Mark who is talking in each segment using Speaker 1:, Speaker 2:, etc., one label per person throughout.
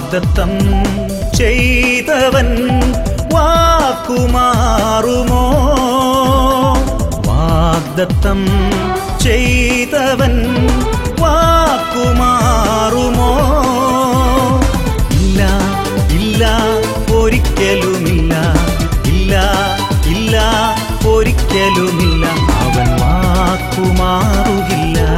Speaker 1: വാഗ്ദത്തം ചെയ്തവൻ വാക്കുമാറുമോ വാഗ്ദത്തം ചെയ്തവൻ വാക്കുമാറുമോ ഇല്ല ഇല്ല ഒരിക്കലുമില്ല ഇല്ല ഇല്ല ഒരിക്കലുമില്ല അവൻ വാക്കുമാറുകില്ല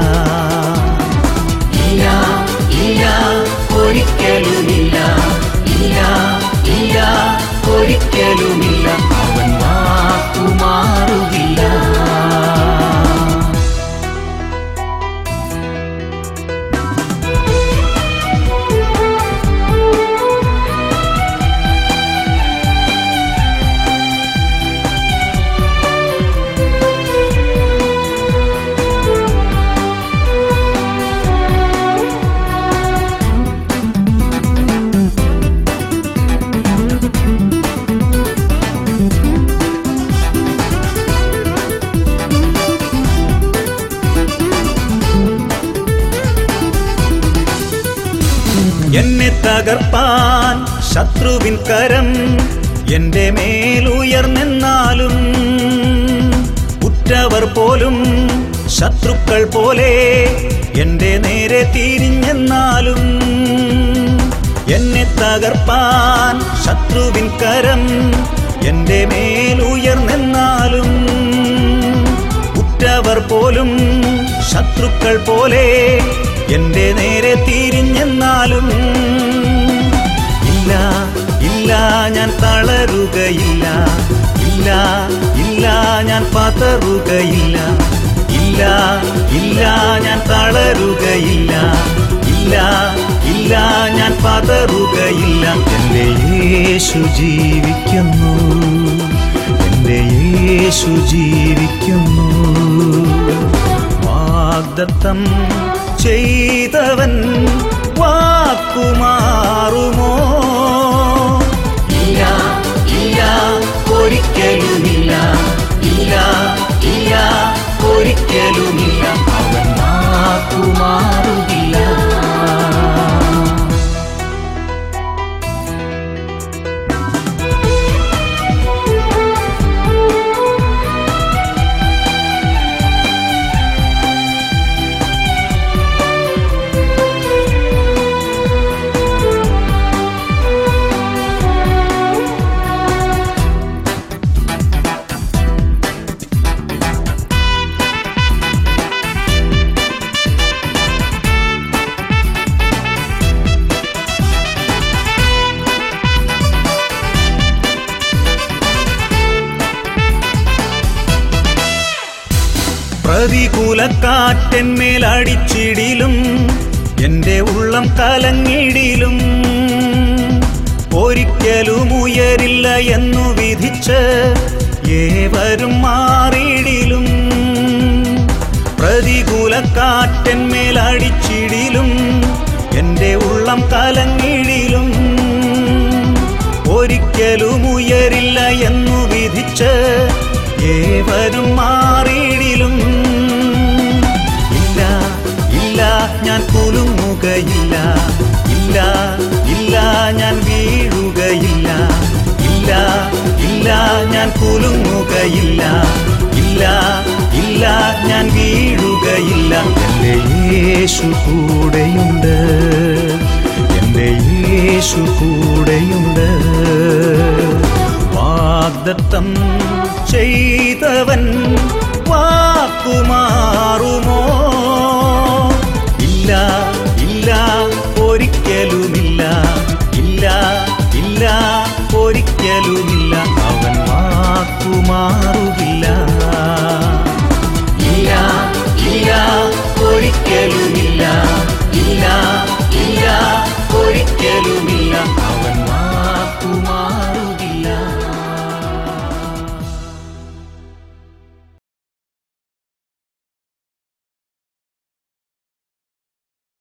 Speaker 1: ഇല്ല ഇല്ല ഒരിക്കലുമില്ല ഇല്ല ഇല്ല ഒരിക്കലുമില്ല അവൻ വാക്കുമാറുകില്ല എന്നെ തകർപ്പാൻ ശത്രുവിൻ കരം എന്റെ മേലുയർന്നെന്നാലും ഉറ്റവർ പോലും ശത്രുക്കൾ പോലെ എന്റെ നേരെ തിരിഞ്ഞെന്നാലും എന്നെ തകർപ്പാൻ ശത്രുവിൻ കരം എന്റെ മേലുയർന്നെന്നാലും ഉറ്റവർ പോലും ശത്രുക്കൾ പോലെ എന്റെ നേരെ തിരിഞ്ഞെന്നാലും ഇല്ല ഇല്ല ഞാൻ തളരുകയില്ല ഇല്ല ഇല്ല ഞാൻ പതറുകയില്ല ഇല്ല ഇല്ല ഞാൻ തളരുകയില്ല ഇല്ല ഇല്ല ഞാൻ പതറുകയില്ല എൻ്റെ യേശു ജീവിക്കുന്നു എൻ്റെ യേശു ജീവിക്കുന്നു വാഗ്ദത്തം ചെയ്തവൻ വാക്കുമാറുമോ ഇല്ല ഇല്ല ഒരിക്കലുമില്ല ഇല്ല ഇല്ല ഒരിക്കലുമില്ല അവൻ വാക്കുമാറുകില്ല പ്രതികൂലക്കാറ്റന്മേൽ അടിച്ചിടിലും എന്റെ ഉള്ളം കലങ്ങിടിലും ഒരിക്കലും ഉയരില്ല എന്നു വിധിച്ച് ഏവരും മാറിയിടിലും പ്രതികൂലക്കാറ്റന്മേൽ അടിച്ചിടിലും എന്റെ ഉള്ളം കലങ്ങിടിലും ഒരിക്കലും ഉയരില്ല എന്നു വിധിച്ച് ഏവരും മാറിയിടിലും ഇല്ല ഇല്ല ഞാൻ കുലുങ്ങുകയില്ല ഇല്ല ഇല്ല ഞാൻ വീഴുകയില്ല ഇല്ല ഇല്ല ഞാൻ കുലുങ്ങുകയില്ല ഇല്ല ഇല്ല ഞാൻ വീഴുകയില്ല എൻ്റെ യേശു കൂടെയുണ്ട് എൻ്റെ യേശു കൂടെയുണ്ട് വാഗ്ദത്തം ചെയ്തവൻ